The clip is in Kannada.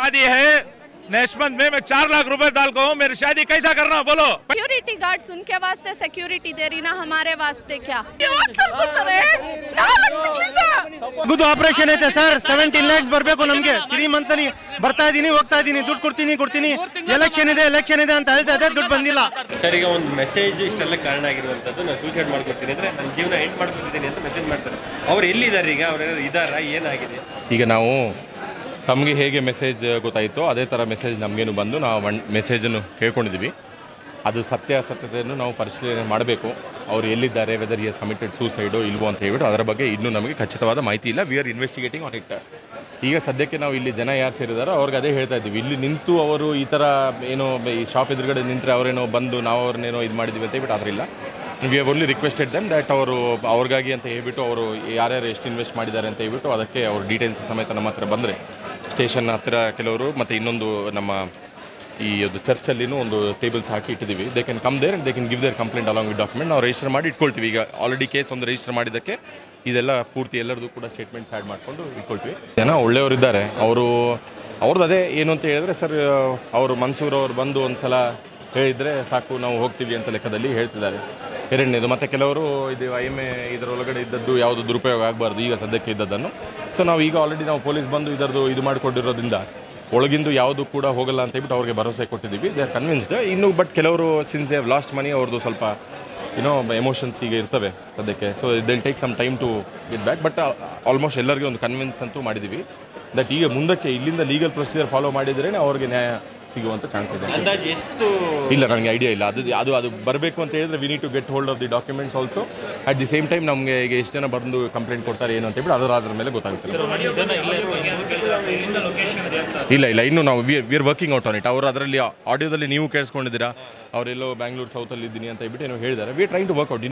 शादी है नेशमंत में मैं चार लाख रुपए डाल को हूँ मेरी शादी कैसा करना बोलो सिक्योरिटी गार्ड्स उनके वास्ते सिक्योरिटी दे रही ना हमारे वास्ते क्या ಗುದ್ದು ಆಪರೇಷನ್ ಐತೆ ಸರ್ ಸೆವೆಂಟೀನ್ ಲ್ಯಾಕ್ಸ್ ಬರಬೇಕು ನಮಗೆ ತ್ರೀ ಮಂತ್ ಅಲ್ಲಿ ಬರ್ತಾ ಇದೀನಿ ಹೋಗ್ತಾ ಇದೀನಿ ದುಡ್ಡು ಕೊಡ್ತೀನಿ ಕೊಡ್ತೀನಿ ಎಲೆಕ್ಷನ್ ಇದೆ ಎಲೆಕ್ಷನ್ ಇದೆ ಅಂತ ಹೇಳ್ತಾ ಇದೆ ದುಡ್ಡು ಬಂದಿಲ್ಲ ಸರ್ ಈಗ ಒಂದು ಮೆಸೇಜ್ ಇಷ್ಟೆಲ್ಲ ಕಾರಣ ಆಗಿರುವಂಥದ್ದು ನಾನು ಸೂಸೈಡ್ ಮಾಡ್ಕೊತೀನಿ ಅಂದ್ರೆ ನನ್ನ ಜೀವನ ಎಂಡ್ ಮಾಡ್ಕೊತಿದ್ದೀನಿ ಅಂತ ಮೆಸೇಜ್ ಮಾಡ್ತಾರೆ ಅವ್ರು ಎಲ್ಲಿದ್ದಾರೆ ಈಗ ಅವ್ರು ಇದಾರ ಏನಾಗಿದೆ ಈಗ ನಾವು ತಮಗೆ ಹೇಗೆ ಮೆಸೇಜ್ ಗೊತ್ತಾಯಿತೋ ಅದೇ ಥರ ಮೆಸೇಜ್ ನಮಗೇನು ಬಂದು ನಾವು ಒನ್ ಮೆಸೇಜನ್ನು ಕೇಳ್ಕೊಂಡಿದ್ದೀವಿ ಅದು ಸತ್ಯಾಸತ್ಯತೆಯನ್ನು ನಾವು ಪರಿಶೀಲನೆ ಮಾಡಬೇಕು ಅವ್ರು ಎಲ್ಲಿದ್ದಾರೆ ವೆದರ್ ಇಯಸ್ ಕಮಿಟೆಡ್ ಸೂಸೈಡು ಇಲ್ವೋ ಅಂತ ಹೇಳ್ಬಿಟ್ಟು ಅದರ ಬಗ್ಗೆ ಇನ್ನೂ ನಮಗೆ ಖಚಿತವಾದ ಮಾಹಿತಿ ಇಲ್ಲ we are investigating on it ಈಗ ಸದ್ಯಕ್ಕೆ ನಾವು ಇಲ್ಲಿ ಜನ ಯಾರು ಸೇರಿದಾರೋ ಅವ್ರಿಗೆ ಅದೇ ಹೇಳ್ತಾ ಇದ್ದೀವಿ ಇಲ್ಲಿ ನಿಂತು ಅವರು ಈ ಥರ ಏನೋ ಬ- ಈ ಶಾಪ್ ಎದುರುಗಡೆ ನಿಂತರೆ ಅವರೇನೋ ಬಂದು ನಾವು ಅವ್ರನ್ನೇನೋ ಇದು ಮಾಡಿದ್ದೀವಿ ಅಂತ ಹೇಳ್ಬಿಟ್ಟು ಅದರಿಲ್ಲ we have only requested them that ಅವರು ಅವ್ರಿಗಾಗಿ ಅಂತ ಹೇಳ್ಬಿಟ್ಟು ಅವರು ಯಾರ್ಯಾರು ಎಷ್ಟು ಇನ್ವೆಸ್ಟ್ ಮಾಡಿದ್ದಾರೆ ಅಂತ ಹೇಳ್ಬಿಟ್ಟು ಅದಕ್ಕೆ ಅವ್ರ ಡೀಟೇಲ್ಸ್ ಸಮೇತ ನಮ್ಮ ಹತ್ರ ಬಂದರೆ ಸ್ಟೇಷನ್ ಹತ್ತಿರ ಕೆಲವರು ಮತ್ತು ಇನ್ನೊಂದು ನಮ್ಮ ಈ ಒಂದು ಚರ್ಚಲ್ಲಿನೂ ಒಂದು ಟೇಬಲ್ಸ್ ಹಾಕಿ ಇಟ್ಟಿದ್ದೀವಿ they can come there they can give their complaint along with document ನಾವು ರಿಜಿಸ್ಟರ್ ಮಾಡಿ ಇಟ್ಕೊಳ್ತೀವಿ ಈಗ ಆಲ್ರೆಡಿ ಕೇಸ್ ಒಂದು ರಿಜಿಸ್ಟರ್ ಮಾಡಿದ್ದಕ್ಕೆ ಇದೆಲ್ಲ ಪೂರ್ತಿ ಎಲ್ಲರದು ಕೂಡ ಸ್ಟೇಟ್ಮೆಂಟ್ಸ್ ಆ್ಯಡ್ ಮಾಡಿಕೊಂಡು ಇಟ್ಕೊಳ್ತೀವಿ ಜನ ಒಳ್ಳೆಯವರಿದ್ದಾರೆ ಅವರು ಅವ್ರದ್ದು ಅದೇ ಏನು ಅಂತ ಹೇಳಿದ್ರೆ ಸರ್ ಅವರು ಮನ್ಸೂರ್ ಅವ್ರು ಬಂದು ಒಂದು ಸಲ ಹೇಳಿದರೆ ಸಾಕು ನಾವು ಹೋಗ್ತೀವಿ ಅಂತ ಲೆಕ್ಕದಲ್ಲಿ ಹೇಳ್ತಿದ್ದಾರೆ ಎರಡನೇದು ಮತ್ತು ಕೆಲವರು ಇದು ಐ ಎಮ್ ಎ ಇದರೊಳಗಡೆ ಇದ್ದದ್ದು ಯಾವುದು ದುರುಪಯೋಗ ಆಗಬಾರ್ದು ಈಗ ಸದ್ಯಕ್ಕೆ ಇದ್ದದ್ದನ್ನು ಸೊ ನಾವು ಈಗ ಆಲ್ರೆಡಿ ನಾವು ಪೊಲೀಸ್ ಬಂದು ಇದರದ್ದು ಇದು ಮಾಡಿಕೊಂಡಿರೋದ್ರಿಂದ ಒಳಗಿಂದು ಯಾವುದು ಕೂಡ ಹೋಗಲ್ಲ ಅಂತ ಹೇಳ್ಬಿಟ್ಟು ಅವ್ರಿಗೆ ಭರವಸೆ ಕೊಟ್ಟಿದ್ದೀವಿ ದೇ ಆರ್ ಕನ್ವಿನ್ಸ್ಡ್ ಇನ್ನು ಬಟ್ ಕೆಲವರು since they have lost money ಅವ್ರದ್ದು ಸ್ವಲ್ಪ ಏನೋ ಎಮೋಷನ್ಸ್ ಈಗ ಇರ್ತವೆ ಸದ್ಯಕ್ಕೆ so they'll take some time to get back but almost ಎಲ್ಲರಿಗೂ ಒಂದು ಕನ್ವಿನ್ಸ್ ಅಂತೂ ಮಾಡಿದ್ದೀವಿ ದಟ್ ಈಗ ಮುಂದಕ್ಕೆ ಇಲ್ಲಿಂದ ಲೀಗಲ್ ಪ್ರೊಸೀಜರ್ ಫಾಲೋ ಮಾಡಿದ್ರೇ ಅವ್ರಿಗೆ ನ್ಯಾಯ ಸಿಗುವಂಥ ಚಾನ್ಸ್ ಇದೆ ಅಂದಾಜು ಎಷ್ಟು ಇಲ್ಲ ನನಗೆ ಐಡಿಯಾ ಇಲ್ಲ ಅದು ಅದು ಅದು ಬರಬೇಕು ಅಂತ ಹೇಳಿದ್ರೆ we need to get hold of the documents also at the same time ನಮಗೆ ಈಗ ಎಷ್ಟು ಜನ ಬಂದು ಕಂಪ್ಲೇಂಟ್ ಕೊಡ್ತಾರೆ ಏನು ಅಂತ ಹೇಳ್ಬಿಟ್ಟು ಅದರ ಅದ್ರ ಮೇಲೆ ಗೊತ್ತಾಗುತ್ತೆ ಇಲ್ಲ ಇಲ್ಲ ಇನ್ನು ನಾವು we we are working out on it ಅವರು ಅದರಲ್ಲಿ ಆಡಿಯೋದಲ್ಲಿ ನೀವು ಕೇಳಿಸ್ಕೊಂಡಿದ್ದೀರಾ ಅವರೆಲ್ಲೋ ಬ್ಯಾಂಗ್ಳೂರು ಸೌತಲ್ಲಿ ಇದ್ದೀನಿ ಅಂತ ಹೇಳ್ಬಿಟ್ಟು ಏನೋ ಹೇಳಿದ್ದಾರೆ we are trying to work out